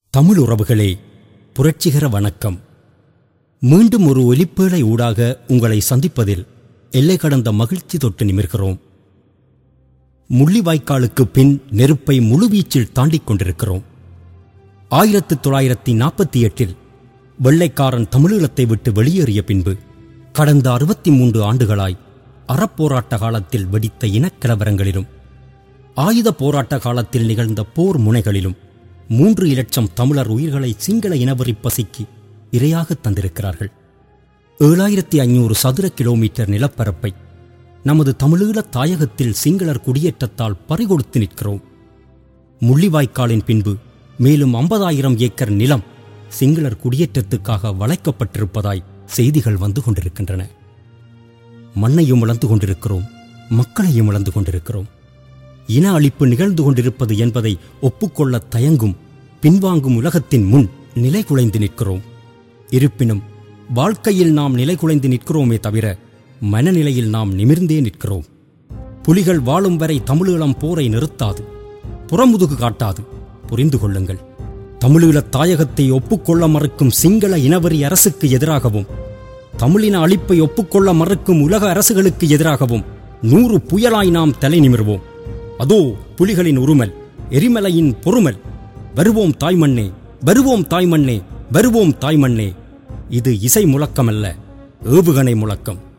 தமிழ் உறவுகளே புரட்சிகர வணக்கம் மீண்டும் ஒரு ஒலிப்பேழை ஊடாக உங்களை சந்திப்பதில் எல்லை கடந்த மகிழ்ச்சி தொட்டு நிமிர்கிறோம் முள்ளிவாய்க்காலுக்கு பின் நெருப்பை முழுவீச்சில் தாண்டிக் கொண்டிருக்கிறோம் ஆயிரத்து தொள்ளாயிரத்தி நாற்பத்தி எட்டில் வெள்ளைக்காரன் தமிழீழத்தை விட்டு வெளியேறிய பின்பு கடந்த அறுபத்தி மூன்று ஆண்டுகளாய் அறப்போராட்ட காலத்தில் வெடித்த இனக்கலவரங்களிலும் ஆயுத போராட்ட காலத்தில் நிகழ்ந்த போர் முனைகளிலும் மூன்று இலட்சம் தமிழர் உயிர்களை சிங்கள இனவெறி பசிக்கு இரையாக தந்திருக்கிறார்கள் ஏழாயிரத்தி ஐநூறு சதுர கிலோமீட்டர் நிலப்பரப்பை நமது தமிழீழ தாயகத்தில் சிங்களர் குடியேற்றத்தால் பறிகொடுத்து நிற்கிறோம் முள்ளிவாய்க்காலின் பின்பு மேலும் ஐம்பதாயிரம் ஏக்கர் நிலம் சிங்களர் குடியேற்றத்துக்காக வளைக்கப்பட்டிருப்பதாய் செய்திகள் வந்து கொண்டிருக்கின்றன மண்ணையும் இழந்து கொண்டிருக்கிறோம் மக்களையும் இழந்து கொண்டிருக்கிறோம் இன அழிப்பு நிகழ்ந்து கொண்டிருப்பது என்பதை ஒப்புக்கொள்ள தயங்கும் பின்வாங்கும் உலகத்தின் முன் நிலை குலைந்து நிற்கிறோம் இருப்பினும் வாழ்க்கையில் நாம் நிலை குலைந்து நிற்கிறோமே தவிர மனநிலையில் நாம் நிமிர்ந்தே நிற்கிறோம் புலிகள் வாழும் வரை தமிழீழம் போரை நிறுத்தாது புறமுதுகு காட்டாது புரிந்து கொள்ளுங்கள் தமிழீழத் தாயகத்தை ஒப்புக்கொள்ள மறுக்கும் சிங்கள இனவரி அரசுக்கு எதிராகவும் தமிழின அழிப்பை ஒப்புக்கொள்ள மறுக்கும் உலக அரசுகளுக்கு எதிராகவும் நூறு புயலாய் நாம் தலை நிமிர்வோம் அதோ புலிகளின் உருமல் எரிமலையின் பொறுமல் வருவோம் தாய்மண்ணே வருவோம் தாய்மண்ணே வருவோம் தாய்மண்ணே இது இசை முழக்கமல்ல ஏவுகணை முழக்கம்